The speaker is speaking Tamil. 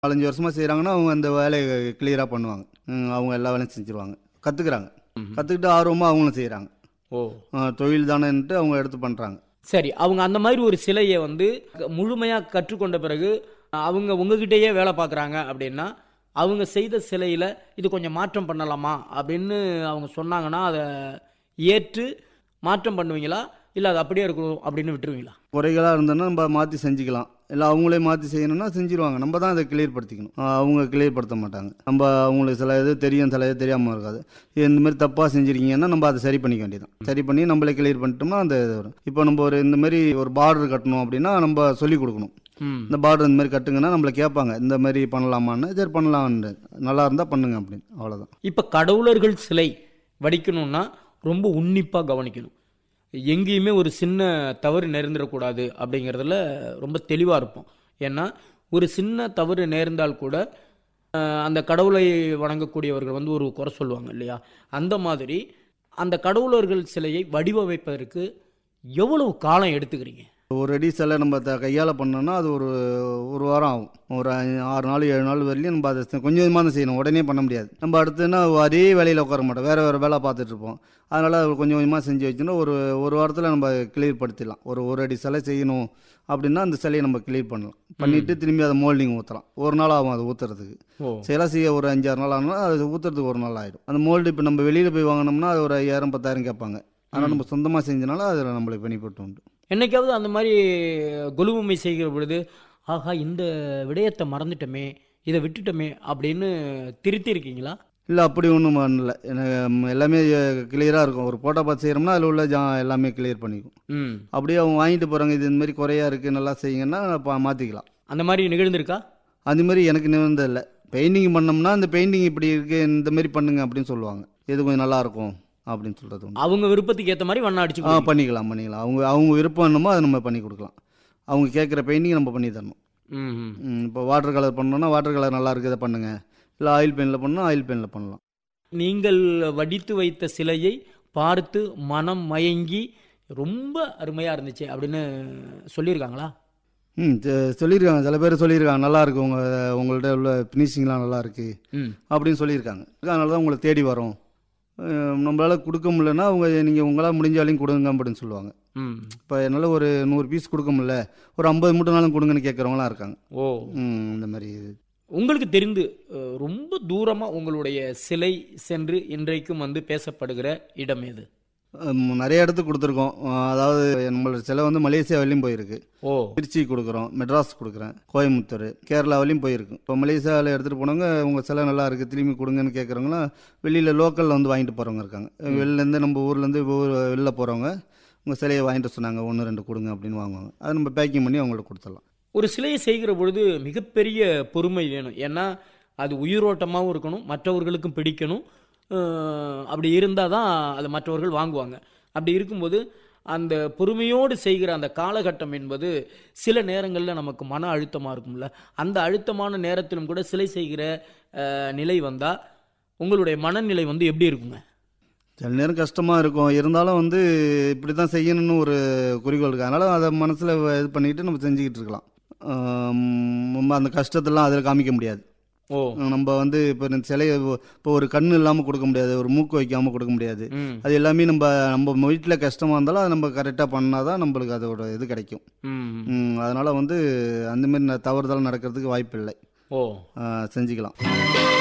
நாலஞ்சு வருஷமாக செய்கிறாங்கன்னா அவங்க அந்த வேலையை கிளியராக பண்ணுவாங்க ம், அவங்க எல்லா வேலையும் செஞ்சுருவாங்க கற்றுக்குறாங்க கற்றுக்கிட்டு ஆர்வமாக அவங்களும் செய்கிறாங்க ஓ தொழில் தானேன்ட்டு அவங்க எடுத்து பண்ணுறாங்க சரி அவங்க அந்த மாதிரி ஒரு சிலையை வந்து முழுமையாக கற்றுக்கொண்ட பிறகு அவங்க உங்ககிட்டயே வேலை பார்க்குறாங்க அப்படின்னா அவங்க செய்த சிலையில் இது கொஞ்சம் மாற்றம் பண்ணலாமா அப்படின்னு அவங்க சொன்னாங்கன்னா அதை ஏற்று மாற்றம் பண்ணுவீங்களா இல்லை அது அப்படியே இருக்கணும் அப்படின்னு விட்டுருவீங்களா குறைகளாக இருந்ததுன்னா நம்ம மாற்றி செஞ்சுக்கலாம் இல்லை அவங்களே மாற்றி செய்யணும்னா செஞ்சுருவாங்க நம்ம தான் அதை கிளியர் படுத்திக்கணும் ஆ, அவங்க கிளியர் படுத்த மாட்டாங்க நம்ம அவங்களுக்கு சில இது தெரியும் சில இது தெரியாமல் இருக்காது இந்த மாதிரி தப்பாக செஞ்சுருக்கீங்கன்னா நம்ம அதை சரி பண்ணிக்க வேண்டியதான் சரி பண்ணி நம்மளே கிளியர் பண்ணிட்டோம்னா அந்த இது வரும் இப்போ நம்ம ஒரு இந்த மாதிரி ஒரு பார்டர் கட்டணும் அப்படின்னா நம்ம சொல்லிக் கொடுக்கணும் ம் இந்த பார்டர் இந்த மாதிரி கட்டுங்கன்னா நம்மளை கேட்பாங்க இந்த மாதிரி பண்ணலாமான்னு சரி பண்ணலாம்னு நல்லா இருந்தால் பண்ணுங்க அப்படின்னு அவ்வளோதான் இப்போ கடவுளர்கள் சிலை வடிக்கணும்னா ரொம்ப உன்னிப்பாக கவனிக்கணும் எங்கேயுமே ஒரு சின்ன தவறு நேர்ந்துடக்கூடாது அப்படிங்கிறதுல ரொம்ப தெளிவாக இருப்போம் ஏன்னா ஒரு சின்ன தவறு நேர்ந்தால் கூட அஹ், அந்த கடவுளை வணங்கக்கூடியவர்கள் வந்து ஒரு குறை சொல்லுவாங்க இல்லையா அந்த மாதிரி அந்த கடவுளர்கள் சிலையை வடிவமைப்பதற்கு எவ்வளவு காலம் எடுத்துக்கிறீங்க ஒரு அடி சிலை நம்ம த கையால் பண்ணோம்னா அது ஒரு ஒரு வாரம் ஆகும் ஒரு அஞ்சு- ஆறு நாள் ஏழு நாள் வரையிலும் நம்ம அதை செ- கொஞ்சம் கொஞ்சமாக தான் செய்யணும் உடனே பண்ண முடியாது நம்ம அடுத்துன்னா அதே வேலையில் உட்கார மாட்டோம் வேறு வேறு வேலை பார்த்துட்டு இருப்போம் அதனால் அது கொஞ்சம் கொஞ்சமாக செஞ்சு வச்சுன்னா ஒரு ஒரு வாரத்தில் நம்ம கிளியர் படுத்திடலாம் ஒரு ஒரு அடி சிலை செய்யணும் அப்படின்னா அந்த சிலையை நம்ம கிளியர் பண்ணலாம் பண்ணிவிட்டு திரும்பி அதை மோல்டிங் ஊற்றலாம் ஒரு நாள் ஆகும் அது ஊற்றுறதுக்கு ஓ சிலை செய்ய ஒரு அஞ்சாறு நாள் ஆனால் அது ஊற்றுறதுக்கு ஒரு நாள் ஆகிடும் அந்த மோல்டு இப்போ நம்ம வெளியில் போய் வாங்கினோம்னா அது ஒரு ஐயாயிரம் பத்தாயிரம் கேட்பாங்க ஆனால் நம்ம சொந்தமாக செஞ்சனால அதில் நம்மளுக்கு பெனிஃபிட் உண்டு என்னைக்காவது அந்த மாதிரி கொலுவுமை செய்கிற பொழுது ஆஹா இந்த விடயத்தை மறந்துட்டோமே இதை விட்டுட்டோமே அப்படின்னு திருத்தி இருக்கீங்களா இல்லை அப்படி ஒன்றும் பண்ணல எனக்கு ம், எல்லாமே கிளியராக இருக்கும் ஒரு ஃபோட்டோ பார்த்து செய்கிறோம்னா அதில் உள்ள ஜா எல்லாமே கிளியர் பண்ணிக்கும் ம் அப்படியே அவங்க வாங்கிட்டு போகிறாங்க இது இந்த மாதிரி குறையா இருக்குது நல்லா செய்யுங்கன்னா பா மாற்றிக்கலாம் அந்த மாதிரி நிகழ்ந்திருக்கா அது மாதிரி எனக்கு நிவந்ததில்லை பெயிண்டிங் பண்ணோம்னா இந்த பெயிண்டிங் இப்படி இருக்குது இந்த மாதிரி பண்ணுங்க அப்படின்னு சொல்லுவாங்க இது கொஞ்சம் நல்லா இருக்கும் அப்படின்னு சொல்கிறது உண்டு அவங்க விருப்பத்துக்கு ஏற்ற மாதிரி வண்ணம் அடிச்சு ஆ கொடுங்க. பண்ணிக்கலாம் பண்ணிக்கலாம் அவங்க அவங்க விருப்பம் என்னமோ அதை நம்ம பண்ணி கொடுக்கலாம் அவங்க கேட்குற பெயிண்டிங் நம்ம பண்ணி தரணும் ம் ம். ம், இப்போ வாட்டர் கலர் பண்ணோன்னா வாட்டர் கலர் நல்லா இருக்குது இதை பண்ணுங்க இல்லை ஆயில் பெயிண்டில் பண்ணால் ஆயில் பெயிண்டில் பண்ணலாம் நீங்கள் வடித்து வைத்த சிலையை பார்த்து மனம் மயங்கி ரொம்ப அருமையா இருந்துச்சு அப்படின்னு சொல்லியிருக்காங்களா ம் செ- சொல்லியிருக்காங்க சில பேர் சொல்லியிருக்காங்க நல்லா இருக்கு உங்க உங்கள்ட்ட உள்ள ஃபினிஷிங்லாம் நல்லா இருக்கு ம் அப்படின்னு சொல்லியிருக்காங்க அதனால தான் உங்களை தேடி வரோம் அஹ் நம்மளால கொடுக்க முடியலன்னா அவங்க நீங்கள் உங்களால் முடிஞ்ச வரையும் கொடுங்க அப்படின்னு சொல்லுவாங்க ம் இப்போ என்னால் ஒரு நூறு பீஸ் கொடுக்க முடியல ஒரு ஐம்பது மூட்டைனாலும் கொடுங்கன்னு கேட்குறவங்களாம் இருக்காங்க ஓ ம் இந்த மாதிரி உங்களுக்கு தெரிந்து அஹ், ரொம்ப தூரமா உங்களுடைய சிலை சென்று இன்றைக்கும் வந்து பேசப்படுகிற இடம் எது ம், நிறைய இடத்துக்கு கொடுத்துருக்கோம் அஹ் அதாவது நம்மளோட சிலை வந்து மலேசியா வரையும் போயிருக்கு ஓ திருச்சி கொடுக்குறோம் மெட்ராஸ் கொடுக்குறேன் கோயம்புத்தூர் கேரளா வரையும் போயிருக்கு இப்போ மலேசியாவில் எடுத்துகிட்டு போனவங்க உங்கள் சிலை நல்லா இருக்குது திரும்பி கொடுங்கன்னு கேட்குறவங்களாம் வெளியில் லோக்கலில் வந்து வாங்கிட்டு போகிறவங்க இருக்காங்க வெளிலேருந்து நம்ம ஊர்லேருந்து ஊர் வெளில போகிறவங்க உங்கள் சிலையை வாங்கிட்டு சொன்னாங்க ஒன்று ரெண்டு கொடுங்க அப்படின்னு வாங்குவாங்க அதை நம்ம பேக்கிங் பண்ணி அவங்களுக்கு கொடுத்துடலாம் ஒரு சிலையை செய்கிற பொழுது மிகப்பெரிய பொறுமை வேணும் ஏன்னா அது உயிரோட்டமாகவும் இருக்கணும் மற்றவர்களுக்கும் பிடிக்கணும் அஹ், அப்படி இருந்தால் தான் அதை மற்றவர்கள் வாங்குவாங்க அப்படி இருக்கும்போது அந்த பொறுமையோடு செய்கிற அந்த காலகட்டம் என்பது சில நேரங்களில் நமக்கு மன அழுத்தமாக இருக்கும்ல அந்த அழுத்தமான நேரத்திலும் கூட சிலை செய்கிற அஹ், நிலை வந்தால் உங்களுடைய மனநிலை வந்து எப்படி இருக்குங்க சில நேரம் கஷ்டமாக இருக்கும் இருந்தாலும் வந்து இப்படி தான் செய்யணும்னு ஒரு குறிக்கோள் இருக்குது அதனால் அதை மனசில் இது பண்ணிக்கிட்டு நம்ம செஞ்சுக்கிட்டு இருக்கலாம் ஆம், நம்ம அந்த கஷ்டத்தெல்லாம் அதில் காமிக்க முடியாது ஓ நம்ம வந்து இப்போ இந்த சிலையை இப்போ ஒரு கண்ணு இல்லாமல் கொடுக்க முடியாது ஒரு மூக்கு வைக்காமல் கொடுக்க முடியாது ம் அது எல்லாமே நம்ம நம்ம வீட்டில் கஷ்டமாக இருந்தாலும் அதை நம்ம கரெக்டாக பண்ணால் தான் நம்மளுக்கு அதோட இது கிடைக்கும் ம் ம், அதனால வந்து அந்த மாதிரி ந- தவறுதல் நடக்கிறதுக்கு வாய்ப்பு இல்லை ஓ ஆ, செஞ்சுக்கலாம்